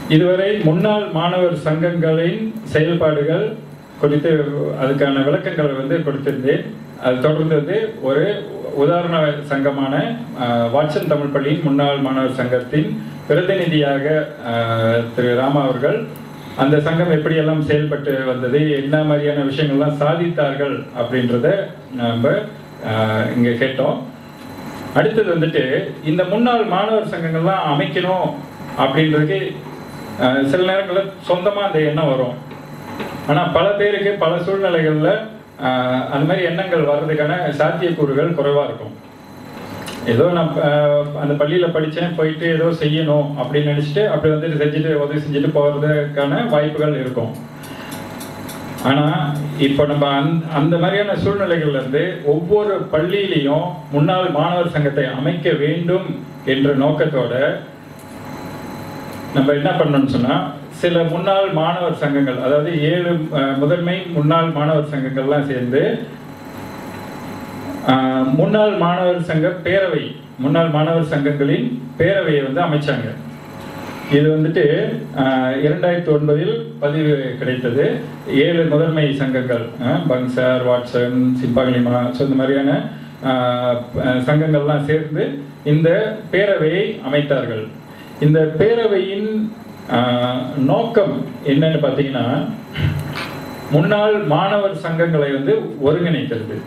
இதுவரை முன்னாள் மாணவர் சங்கங்களின் செயல்பாடுகள் குறித்து அதுக்கான விளக்கங்களை வந்து கொடுத்திருந்தேன் அது தொடர்ந்து வந்து ஒரு உதாரண சங்கமான அஹ், வாட்சன் தமிழ் பள்ளியின் முன்னாள் மாணவர் சங்கத்தின் பிரதிநிதியாக அஹ், திரு ராமா அவர்கள் அந்த சங்கம் எப்படியெல்லாம் செயல்பட்டு வந்தது என்ன மாதிரியான விஷயங்கள்லாம் சாதித்தார்கள் அப்படின்றத நம்ம அஹ், இங்க கேட்டோம் அடுத்தது வந்துட்டு இந்த முன்னாள் மாணவர் சங்கங்கள்லாம் அமைக்கணும் அப்படின்றதுக்கு அஹ், சில நேரங்களில் சொந்தமாக அந்த எண்ணம் வரும் ஆனால் பல பேருக்கு பல சூழ்நிலைகளில் அந்த மாதிரி எண்ணங்கள் வர்றதுக்கான சாத்தியக்கூறுகள் குறைவாக இருக்கும் ஏதோ நான் அஹ், அந்த பள்ளியில் படித்தேன் போயிட்டு ஏதோ செய்யணும் அப்படின்னு நினச்சிட்டு அப்படி வந்துட்டு செஞ்சுட்டு உதவி செஞ்சுட்டு போகிறதுக்கான வாய்ப்புகள் இருக்கும் ஆனால் இப்போ நம்ம அந்த அந்த மாதிரியான சூழ்நிலைகள்ல இருந்து ஒவ்வொரு பள்ளியிலையும் முன்னாள் மாணவர் சங்கத்தை அமைக்க வேண்டும் என்ற நோக்கத்தோட நம்ம என்ன பண்ணணும்னு சொன்னா சில முன்னாள் மாணவர் சங்கங்கள் அதாவது ஏழு அஹ், முதன்மை முன்னாள் மாணவர் சங்கங்கள்லாம் சேர்ந்து அஹ், முன்னாள் மாணவர் சங்க பேரவை முன்னாள் மாணவர் சங்கங்களின் பேரவையை வந்து அமைச்சாங்க இது வந்துட்டு அஹ், இரண்டாயிரத்தி ஒன்பதில் பதிவு கிடைத்தது ஏழு முதன்மை சங்கங்கள் அஹ், பங்சார் வாட்சன் சிப்பாலிமா ஸோ இந்த மாதிரியான அஹ், அஹ், சங்கங்கள்லாம் சேர்ந்து இந்த பேரவையை அமைத்தார்கள் இந்த பேரவையின் அஹ், நோக்கம் என்னன்னு பார்த்தீங்கன்னா முன்னாள் மாணவர் சங்கங்களை வந்து ஒருங்கிணைக்கிறது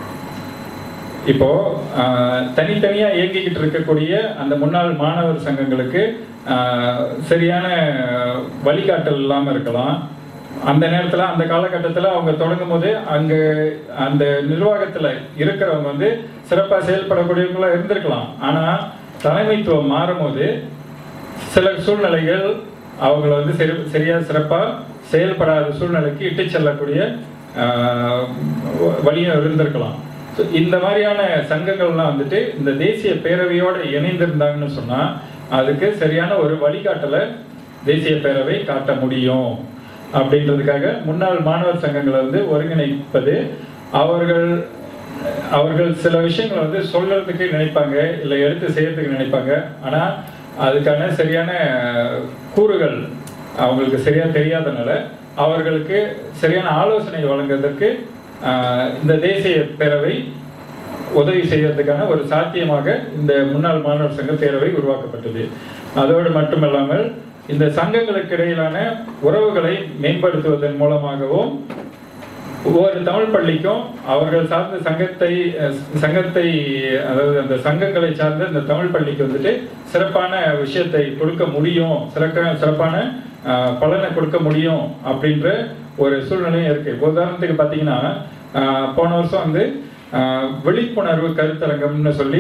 இப்போ ஆஹ், தனித்தனியா இயங்கிக்கிட்டு இருக்கக்கூடிய அந்த முன்னாள் மாணவர் சங்கங்களுக்கு ஆஹ், சரியான வழிகாட்டல் இல்லாம இருக்கலாம் அந்த நேரத்துல அந்த காலகட்டத்துல அவங்க தொடங்கும் போது அங்க அந்த நிர்வாகத்துல இருக்கிறவங்க வந்து சிறப்பா செயல்படக்கூடியவங்களா இருந்திருக்கலாம் ஆனா தலைமைத்துவம் மாறும்போது சில சூழ்நிலைகள் அவங்கள வந்து சரி சரியா சிறப்பா செயல்படாத சூழ்நிலைக்கு இட்டு செல்லக்கூடிய ஆஹ், வ- வழியும் இருந்திருக்கலாம் So, இந்த மாதிரியான சங்கங்கள்லாம் வந்துட்டு இந்த தேசிய பேரவையோட இணைந்திருந்தாங்கன்னு சொன்னா அதுக்கு சரியான ஒரு வழிகாட்டலை தேசிய பேரவை காட்ட முடியும் அப்படின்றதுக்காக முன்னாள் மாணவர் சங்கங்களை வந்து ஒருங்கிணைப்பது அவர்கள் அவர்கள் சில விஷயங்களை வந்து சொல்றதுக்கு நினைப்பாங்க இல்லை எடுத்து செய்யறதுக்கு நினைப்பாங்க ஆனா அதுக்கான சரியான கூறுகள் அவங்களுக்கு சரியா தெரியாதனால அவர்களுக்கு சரியான ஆலோசனை வழங்குவதற்கு ஆஹ், இந்த தேசிய பேரவை உதவி செய்யறதுக்கான ஒரு சாத்தியமாக இந்த முன்னாள் மாணவர் சங்க பேரவை உருவாக்கப்பட்டது அதோடு மட்டுமல்லாமல் இந்த சங்கங்களுக்கு இடையிலான உறவுகளை மேம்படுத்துவதன் மூலமாகவும் ஒவ்வொரு தமிழ் பள்ளிக்கும் அவர்கள் சார்ந்த சங்கத்தை அஹ், சங்கத்தை அதாவது அந்த சங்கங்களை சார்ந்த இந்த தமிழ் பள்ளிக்கு வந்துட்டு சிறப்பான விஷயத்தை கொடுக்க முடியும் சிறக்க சிறப்பான அஹ், பலனை கொடுக்க முடியும் அப்படின்ற ஒரு சூழ்நிலையும் இருக்கு இப்போ உதாரணத்துக்கு பார்த்தீங்கன்னா அஹ், போன வருஷம் வந்து அஹ், விழிப்புணர்வு கருத்தரங்கம்னு சொல்லி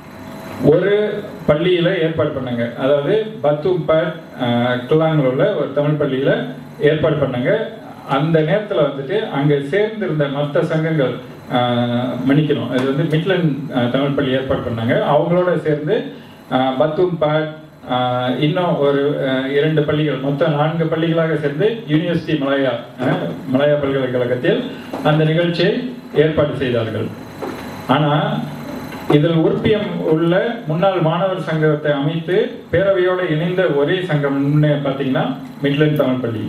ஒரு பள்ளியில ஏற்பாடு பண்ணாங்க அதாவது பத்தும்பட் கிளாங்கில் உள்ள ஒரு தமிழ் பள்ளியில ஏற்பாடு பண்ணாங்க அந்த நேரத்துல வந்துட்டு அங்க சேர்ந்திருந்த மற்ற சங்கங்கள் ஆஹ், மன்னிக்கணும் அது வந்து மிட்லன் ஆஹ், தமிழ் பள்ளி ஏற்பாடு பண்ணாங்க அவங்களோட சேர்ந்து பத்தும்பட் இன்னும் ஒரு ஆஹ், இரண்டு பள்ளிகள் மொத்தம் நான்கு பள்ளிகளாக சேர்ந்து யூனிவர்சிட்டி மலாயா ஆஹ், மலாயா பல்கலைக்கழகத்தில் அந்த நிகழ்ச்சியை ஏற்பாடு செய்தார்கள் ஆனா இதில் உறுப்பியம் உள்ள முன்னாள் மாணவர் சங்கத்தை அமைத்து பேரவையோடு இணைந்த ஒரே சங்கம்னு பார்த்தீங்கன்னா மிட்லண்ட் தமிழ் பள்ளி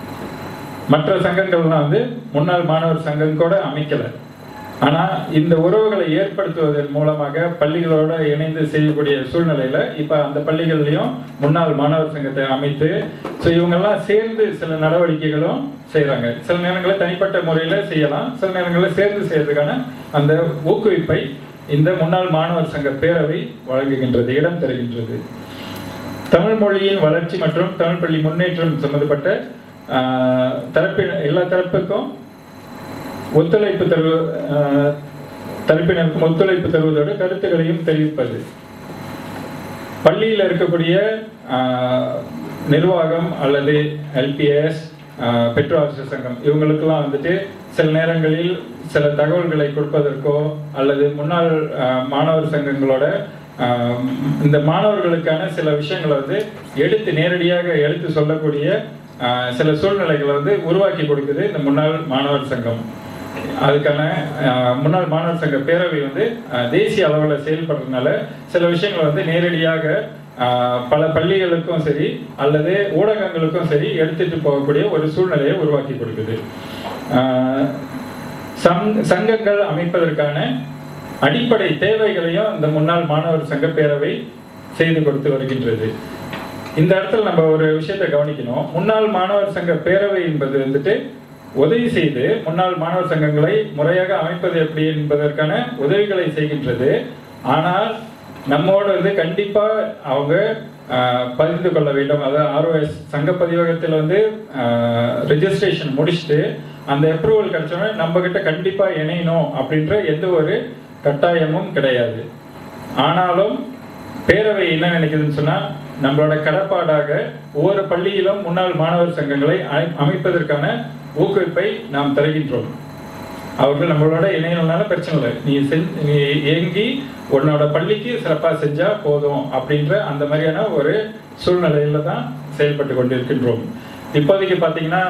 மற்ற சங்கங்கள்லாம் வந்து முன்னாள் மாணவர் சங்கம் கூட அமைக்கல ஆனா இந்த உறவுகளை ஏற்படுத்துவதன் மூலமாக பள்ளிகளோட இணைந்து செய்யக்கூடிய சூழ்நிலையில இப்ப அந்த பள்ளிகள்லயும் முன்னாள் மாணவர் சங்கத்தை அமைத்து ஸோ இவங்கெல்லாம் சேர்ந்து சில நடவடிக்கைகளும் செய்றாங்க சில நேரங்களில் தனிப்பட்ட முறையில செய்யலாம் சில நேரங்களில் சேர்ந்து செய்யறதுக்கான அந்த ஊக்குவிப்பை இந்த முன்னாள் மாணவர் சங்க பேரவை வழங்குகின்றது இடம் தருகின்றது தமிழ் மொழியின் வளர்ச்சி மற்றும் தமிழ் பள்ளி முன்னேற்றம் சம்பந்தப்பட்ட ஆஹ், தரப்பின எல்லா தரப்புக்கும் ஒத்துழைப்பு தரு ஆஹ், தரப்பினருக்கும் ஒத்துழைப்பு தருவதோடு கருத்துக்களையும் தெரிவிப்பது பள்ளியில் இருக்கக்கூடிய ஆஹ், நிர்வாகம் அல்லது எல்பிஎஸ் பெற்றோர் ஆசிரியர் சங்கம் இவங்களுக்கெல்லாம் வந்துட்டு சில நேரங்களில் சில தகவல்களை கொடுப்பதற்கோ அல்லது முன்னாள் ஆஹ், மாணவர் சங்கங்களோட ஆஹ், இந்த மாணவர்களுக்கான சில விஷயங்களை வந்து எடுத்து நேரடியாக எடுத்து சொல்லக்கூடிய ஆஹ், சில சூழ்நிலைகளை வந்து உருவாக்கி கொடுக்குது இந்த முன்னாள் மாணவர் சங்கம் அதுக்கான அஹ், முன்னாள் மாணவர் சங்க பேரவை வந்து அஹ், தேசிய அளவில் செயல்படுறதுனால சில விஷயங்களை வந்து நேரடியாக ஆஹ், பல பள்ளிகளுக்கும் சரி அல்லது ஊடகங்களுக்கும் சரி எடுத்துட்டு போகக்கூடிய ஒரு சூழ்நிலையை உருவாக்கி கொடுக்குது ஆஹ், சங் சங்கங்கள் அமைப்பதற்கான அடிப்படை தேவைகளையும் இந்த முன்னாள் மாணவர் சங்க பேரவை செய்து கொடுத்து வருகின்றது இந்த இடத்துல நம்ம ஒரு விஷயத்தை கவனிக்கணும் முன்னாள் மாணவர் சங்க பேரவை என்பது வந்துட்டு உதவி செய்து முன்னாள் மாணவர் சங்கங்களை முறையாக அமைப்பது எப்படி என்பதற்கான உதவிகளை செய்கின்றது ஆனால் நம்மோடு வந்து கண்டிப்பா அவங்க ஆஹ், பதிந்து கொள்ள வேண்டும் அதாவது ஆர்ஓஎஸ் சங்க பதிவகத்தில் வந்து ரெஜிஸ்ட்ரேஷன் முடிச்சுட்டு அந்த அப்ரூவல் கிடைச்சோடனே நம்ம கிட்ட கண்டிப்பா இணையணும் அப்படின்ற எந்த ஒரு கட்டாயமும் கிடையாது ஆனாலும் பேரவை என்ன நினைக்குதுன்னு சொன்னா நம்மளோட கடப்பாடாக ஒவ்வொரு பள்ளியிலும் முன்னாள் மாணவர் சங்கங்களை அமை- அமைப்பதற்கான ஊக்குவிப்பை நாம் தருகின்றோம் அவர்கள் நம்மளோட இணையனால பிரச்சனை இல்லை நீ செஞ் நீ ஏங்கி உன்னோட பள்ளிக்கு சிறப்பா செஞ்சா போதும் அப்படின்ற அந்த மாதிரியான ஒரு சூழ்நிலையில தான் செயல்பட்டு கொண்டிருக்கின்றோம் இப்போதைக்கு பார்த்தீங்கன்னா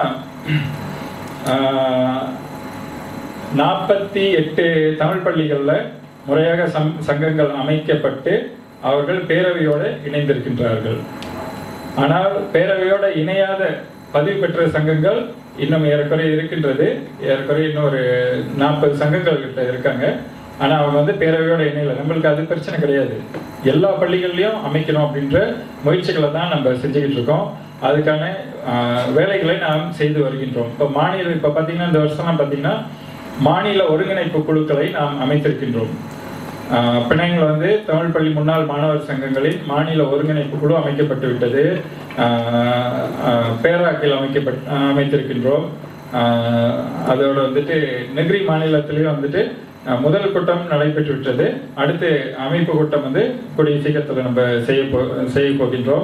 நாற்பத்தி எட்டு தமிழ் பள்ளிகளில் முறையாக சம் சங்கங்கள் அமைக்கப்பட்டு அவர்கள் பேரவையோடு இணைந்திருக்கின்றார்கள் ஆனால் பேரவையோட இணையாத பதிவு பெற்ற சங்கங்கள் இன்னும் ஏறக்குறைய இருக்கின்றது ஏறக்குறைய இன்னும் ஒரு நாற்பது சங்கங்கள் கிட்ட இருக்காங்க ஆனா அவங்க வந்து பேரவையோட இணையல நம்மளுக்கு அது பிரச்சனை கிடையாது எல்லா பள்ளிகள்லயும் அமைக்கணும் அப்படின்ற முயற்சிகளை தான் நம்ம செஞ்சுக்கிட்டு இருக்கோம் அதுக்கான ஆஹ், வேலைகளை நாம் செய்து வருகின்றோம் இப்போ மாநில இப்போ பார்த்தீங்கன்னா இந்த வருஷம்லாம் பார்த்தீங்கன்னா மாநில ஒருங்கிணைப்பு குழுக்களை நாம் அமைத்திருக்கின்றோம் ஆஹ் பிணையங்கள் வந்து தமிழ் பள்ளி முன்னாள் மாணவர் சங்கங்களின் மாநில ஒருங்கிணைப்பு குழு அமைக்கப்பட்டு விட்டது ஆஹ் ஆஹ் பேராக்கில் அமைக்கப்பட் ஆஹ் அமைத்திருக்கின்றோம் ஆஹ் அதோட வந்துட்டு நெகிரி மாநிலத்திலேயும் வந்துட்டு ஆஹ் முதல் கூட்டம் நடைபெற்று விட்டது அடுத்து அமைப்பு கூட்டம் வந்து கூடிய சீக்கிரத்தில் நம்ம செய்ய போ செய்ய போகின்றோம்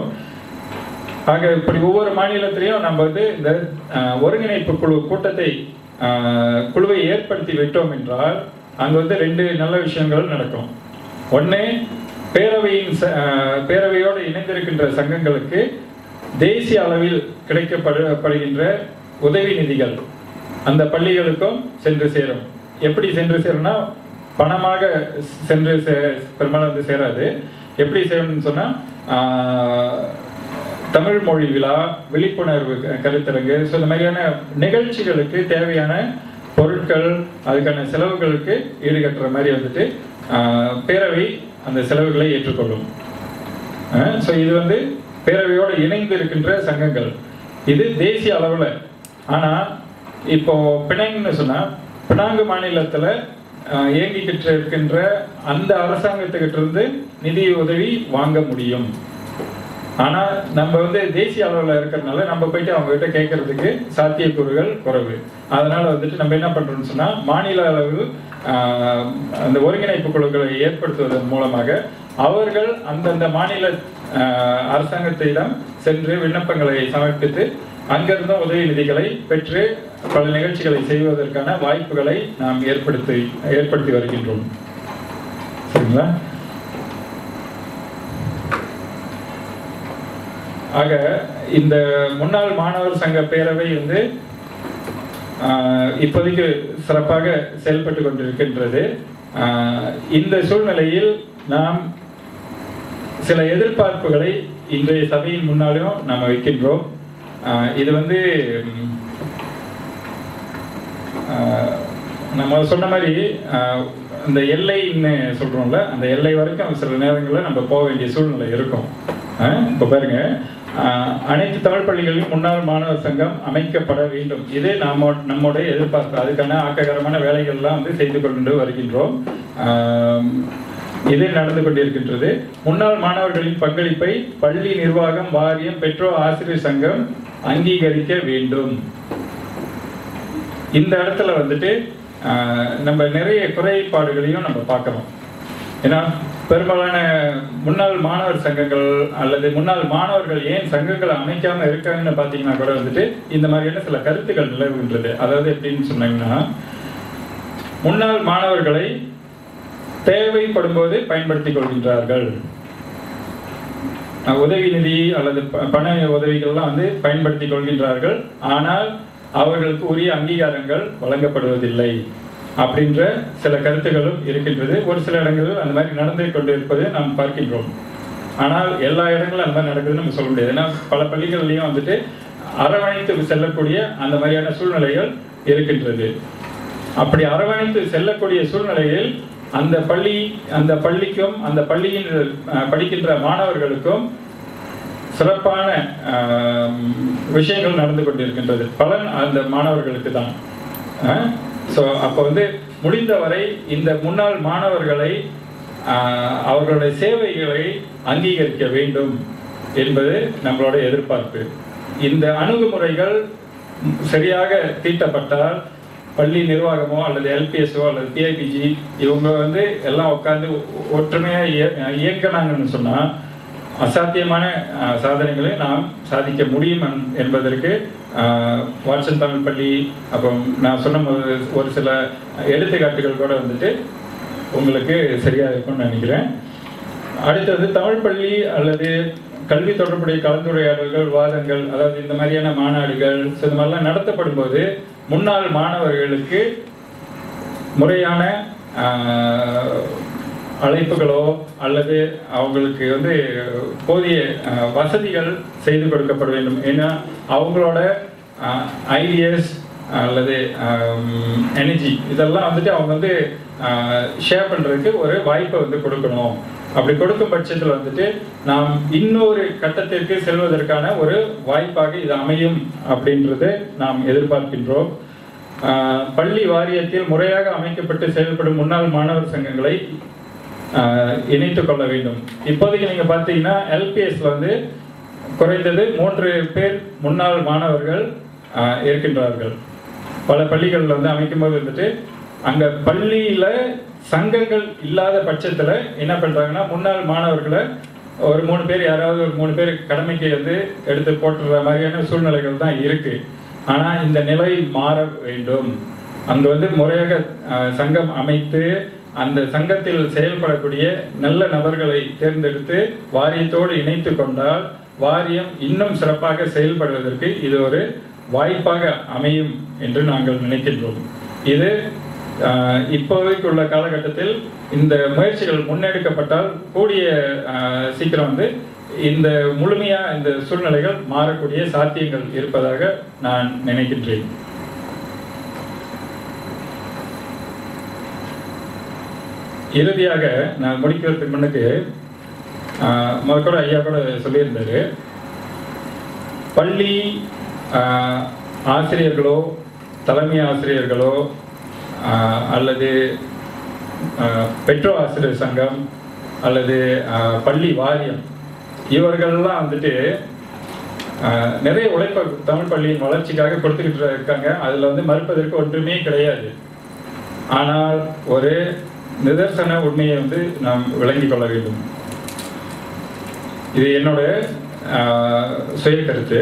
ஆக இப்படி ஒவ்வொரு மாநிலத்திலையும் நம்ம வந்து இந்த ஆஹ், ஒருங்கிணைப்பு குழு கூட்டத்தை ஆஹ், குழுவை ஏற்படுத்தி விட்டோம் என்றால் அங்க வந்து ரெண்டு நல்ல விஷயங்கள் நடக்கும் ஒண்ணு பேரவையின் ச- ஆஹ், பேரவையோடு இணைந்திருக்கின்ற சங்கங்களுக்கு தேசிய அளவில் கிடைக்கப்படுகின்ற உதவி நிதிகள் அந்த பள்ளிகளுக்கும் சென்று சேரும் எப்படி சென்று சேரும்னா பணமாக சென்று சே- பெரும்பாலும் வந்து சேராது எப்படி சேரும்னு சொன்னா ஆஹ், தமிழ் மொழி விழா விழிப்புணர்வு க- கருத்தரங்கு ஸோ இந்த மாதிரியான நிகழ்ச்சிகளுக்கு தேவையான பொருட்கள் அதுக்கான செலவுகளுக்கு ஈடுகட்டுற மாதிரி வந்துட்டு ஆஹ், பேரவை அந்த செலவுகளை ஏற்றுக்கொள்ளும் ஸோ இது வந்து பேரவையோடு இணைந்து இருக்கின்ற சங்கங்கள் இது தேசிய அளவில் ஆனால் இப்போ பினாங்னு சொன்னா பினாங்கு மாநிலத்தில் இயங்கிக்கிட்டு இருக்கின்ற அந்த அரசாங்கத்துக்கிட்ட இருந்து நிதி உதவி வாங்க முடியும் ஆனா நம்ம வந்து தேசிய அளவில் இருக்கிறதுனால நம்ம போயிட்டு அவங்க கிட்ட கேட்கறதுக்கு சாத்தியக்கூறுகள் குறைவு அதனால வந்துட்டு நம்ம என்ன பண்றோம்னு சொன்னா மாநில அளவில் ஆஹ், அந்த ஒருங்கிணைப்பு குழுக்களை ஏற்படுத்துவதன் மூலமாக அவர்கள் அந்தந்த மாநில ஆஹ், அரசாங்கத்திடம் சென்று விண்ணப்பங்களை சமர்ப்பித்து அங்கிருந்தும் உதவி நிதிகளை பெற்று பல நிகழ்ச்சிகளை செய்வதற்கான வாய்ப்புகளை நாம் ஏற்படுத்தி ஏற்படுத்தி வருகின்றோம் சரிங்களா ஆக இந்த முன்னாள் மாணவர் சங்க பேரவை வந்து ஆஹ், இப்போதைக்கு சிறப்பாக செயல்பட்டு கொண்டிருக்கின்றது ஆஹ், இந்த சூழ்நிலையில் நாம் சில எதிர்பார்ப்புகளை இன்றைய சபையின் முன்னாலும் நாம் வைக்கின்றோம் ஆஹ், இது வந்து ம், ஆஹ், நம்ம சொன்ன மாதிரி ஆஹ், இந்த எல்லைன்னு சொல்றோம்ல அந்த எல்லை வரைக்கும் சில நேரங்களில் நம்ம போக வேண்டிய சூழ்நிலை இருக்கும் ஆஹ், இப்ப பாருங்க ஆஹ், அனைத்து தமிழ் பள்ளிகளிலும் முன்னாள் மாணவர் சங்கம் அமைக்கப்பட வேண்டும் இது நாம நம்முடைய எதிர்பார்ப்பு அதுக்கான ஆக்ககரமான வேலைகள்லாம் வந்து செய்து கொண்டு வருகின்றோம் ஆஹ், இது நடந்து கொண்டிருக்கின்றது முன்னாள் மாணவர்களின் பங்களிப்பை பள்ளி நிர்வாகம் வாரியம் பெற்றோர் ஆசிரியர் சங்கம் அங்கீகரிக்க வேண்டும் இந்த இடத்துல வந்துட்டு ஆஹ், நம்ம நிறைய குறைபாடுகளையும் நம்ம பார்க்கிறோம் ஏன்னா பெரும்பாலான முன்னாள் மாணவர் சங்கங்கள் அல்லது முன்னாள் மாணவர்கள் ஏன் சங்கங்களை அமைக்காம இருக்காங்கன்னு பார்த்தீங்கன்னா கூட வந்துட்டு இந்த மாதிரியான சில கருத்துக்கள் நிலவுகின்றது அதாவது எப்படின்னு சொன்னீங்கன்னா முன்னாள் மாணவர்களை தேவைப்படும் போது பயன்படுத்திக் கொள்கின்றார்கள் அஹ் உதவி நிதி அல்லது ப- பண உதவிகள்லாம் வந்து பயன்படுத்திக் கொள்கின்றார்கள் ஆனால் அவர்களுக்கு உரிய அங்கீகாரங்கள் வழங்கப்படுவதில்லை அப்படின்ற சில கருத்துகளும் இருக்கின்றது ஒரு சில இடங்களில் அந்த மாதிரி நடந்து கொண்டிருப்பதை நாம் பார்க்கின்றோம் ஆனால் எல்லா இடங்களும் அந்த மாதிரி நடக்குதுன்னு நம்ம சொல்ல முடியாது ஏன்னா பல பள்ளிகள்லையும் வந்துட்டு அரவணைத்து செல்லக்கூடிய அந்த மாதிரியான சூழ்நிலைகள் இருக்கின்றது அப்படி அரவணைத்து செல்லக்கூடிய சூழ்நிலையில் அந்த பள்ளி அந்த பள்ளிக்கும் அந்த பள்ளியின் அஹ், படிக்கின்ற மாணவர்களுக்கும் சிறப்பான ஆம், விஷயங்கள் நடந்து கொண்டிருக்கின்றது பலன் அந்த மாணவர்களுக்கு தான் ஸோ அப்போ வந்து முடிந்தவரை இந்த முன்னாள் மாணவர்களை ஆஹ், அவர்களுடைய சேவைகளை அங்கீகரிக்க வேண்டும் என்பது நம்மளோட எதிர்பார்ப்பு இந்த அணுகுமுறைகள் சரியாக தீட்டப்பட்டால் பள்ளி நிர்வாகமோ அல்லது எல்பிஎஸ்ஓ அல்லது பிஐபிஜி இவங்க வந்து எல்லாம் உட்காந்து ஒற்றுமையாக இய- இயங்கினாங்கன்னு சொன்னால் அசாத்தியமான அஹ், சாதனைகளை நாம் சாதிக்க முடியும் என்- என்பதற்கு அஹ், வாட்சன் தமிழ் பள்ளி அப்புறம் நான் சொன்ன ஒரு- ஒரு சில எடுத்துக்காட்டுகள் கூட வந்துட்டு உங்களுக்கு சரியா இருக்கும்னு நினைக்கிறேன் அடுத்தது தமிழ் பள்ளி அல்லது கல்வி தொடர்புடைய கலந்துரையாடல்கள் வாதங்கள் அதாவது இந்த மாதிரியான மாநாடுகள் so இந்த மாதிரிலாம் நடத்தப்படும் போது முன்னாள் மாணவர்களுக்கு முறையான ஆஹ், அழைப்புகளோ அல்லது அவங்களுக்கு வந்து போதிய ஆஹ், வசதிகள் செய்து கொடுக்கப்பட வேண்டும் ஏன்னா அவங்களோட ஐடியஸ் அல்லது எனர்ஜி இதெல்லாம் வந்துட்டு அவங்க வந்து ஷேர் பண்ணுறதுக்கு ஒரு வாய்ப்பை வந்து கொடுக்கணும் அப்படி கொடுக்கும் பட்சத்தில் வந்துட்டு நாம் இன்னொரு கட்டத்திற்கு செல்வதற்கான ஒரு வாய்ப்பாக இது அமையும் அப்படின்றது நாம் எதிர்பார்க்கின்றோம் ஆஹ் பள்ளி வாரியத்தில் முறையாக அமைக்கப்பட்டு செயல்படும் முன்னாள் மாணவர் சங்கங்களை ஆஹ் இணைத்துக் கொள்ள வேண்டும் இப்போதைக்கு நீங்க பார்த்தீங்கன்னா எல்பிஎஸ்ல வந்து குறைந்தது மூன்று பேர் முன்னாள் மாணவர்கள் ஆஹ் இருக்கின்றார்கள் பல பள்ளிகளில் வந்து அமைக்கும் போது வந்துட்டு அங்க பள்ளியில சங்கங்கள் இல்லாத பட்சத்துல என்ன பண்றாங்கன்னா முன்னாள் மாணவர்களை ஒரு மூணு பேர் யாராவது ஒரு மூணு பேர் கடமைக்கு வந்து எடுத்து போட்டுற மாதிரியான சூழ்நிலைகள் தான் இருக்கு ஆனா இந்த நிலை மாற வேண்டும் அங்க வந்து முறையாக அஹ், சங்கம் அமைத்து அந்த சங்கத்தில் செயல்படக்கூடிய நல்ல நபர்களை தேர்ந்தெடுத்து வாரியத்தோடு இணைத்து கொண்டால் வாரியம் இன்னும் சிறப்பாக செயல்படுவதற்கு இது ஒரு வாய்ப்பாக அமையும் என்று நாங்கள் நினைக்கின்றோம் இது ஆஹ், இப்போதைக்கு உள்ள காலகட்டத்தில் இந்த முயற்சிகள் முன்னெடுக்கப்பட்டால் கூடிய ஆஹ், சீக்கிரம் வந்து இந்த முழுமையா இந்த சூழ்நிலைகள் மாறக்கூடிய சாத்தியங்கள் இருப்பதாக நான் நினைக்கின்றேன் இறுதியாக நான் முடிக்கிறதுக்கு முன்னுக்கு ஆஹ், முதல் கூட ஐயா கூட சொல்லியிருந்தாரு பள்ளி ஆஹ், ஆசிரியர்களோ தலைமை ஆசிரியர்களோ ஆஹ், அல்லது ஆஹ், பெற்றோர் ஆசிரியர் சங்கம் அல்லது ஆஹ், பள்ளி வாரியம் இவர்கள்லாம் வந்துட்டு ஆஹ், நிறைய உழைப்பை தமிழ் பள்ளியின் வளர்ச்சிக்காக கொடுத்துக்கிட்டு இருக்காங்க அதில் வந்து மறுப்பதற்கு ஒன்றுமே கிடையாது ஆனால் ஒரு நிதர்சன உண்மையை வந்து நாம் விளங்கிக் கொள்ள வேண்டும் இது என்னோட ஆஹ், சுய கருத்து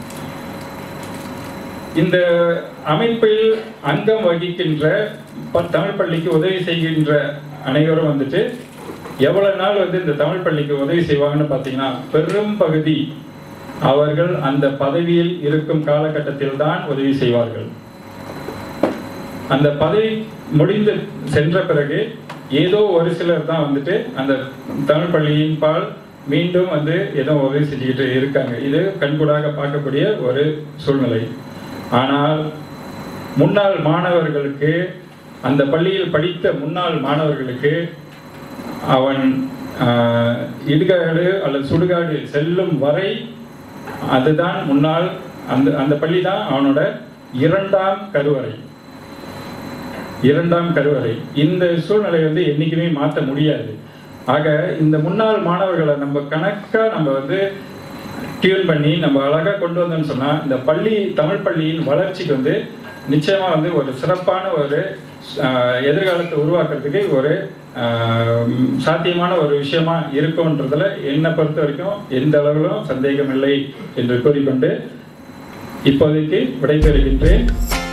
இந்த அமைப்பில் அங்கம் வகிக்கின்ற ப- தமிழ் பள்ளிக்கு உதவி செய்கின்ற அனைவரும் வந்துட்டு எவ்வளவு நாள் வந்து இந்த தமிழ் பள்ளிக்கு உதவி செய்வாங்கன்னு பார்த்தீங்கன்னா பெரும் பகுதி அவர்கள் அந்த பதவியில் இருக்கும் காலகட்டத்தில் தான் உதவி செய்வார்கள் அந்த பதவி முடிந்து சென்ற பிறகு ஏதோ ஒரு சிலர் தான் வந்துட்டு அந்த தமிழ் பள்ளியின் பால் மீண்டும் வந்து ஏதோ உதவி செஞ்சுக்கிட்டு இருக்காங்க இது கண்கூடாக பார்க்கக்கூடிய ஒரு சூழ்நிலை ஆனால் முன்னாள் மாணவர்களுக்கு அந்த பள்ளியில் படித்த முன்னாள் மாணவர்களுக்கு அவன் ஆஹ், இடுகாடு அல்லது சுடுகாடு செல்லும் வரை அதுதான் முன்னாள் அந்த அந்த பள்ளி தான் அவனோட இரண்டாம் கருவறை இரண்டாம் கருவறை இந்த சூழ்நிலை வந்து என்னைக்குமே மாற்ற முடியாது ஆக இந்த முன்னாள் மாணவர்களை நம்ம கணக்கா நம்ம வந்து டியூன் பண்ணி நம்ம அழகா கொண்டு வந்தோம்னு சொன்னா இந்த பள்ளி தமிழ் பள்ளியின் வளர்ச்சிக்கு வந்து நிச்சயமா வந்து ஒரு சிறப்பான ஒரு ஆஹ், எதிர்காலத்தை உருவாக்குறதுக்கு ஒரு ஆஹ், சாத்தியமான ஒரு விஷயமா இருக்கும்ன்றதுல என்னை பொறுத்த வரைக்கும் எந்த அளவிலும் சந்தேகம் இல்லை என்று கூறிக்கொண்டு இப்போதைக்கு விடைபெறுகின்றேன்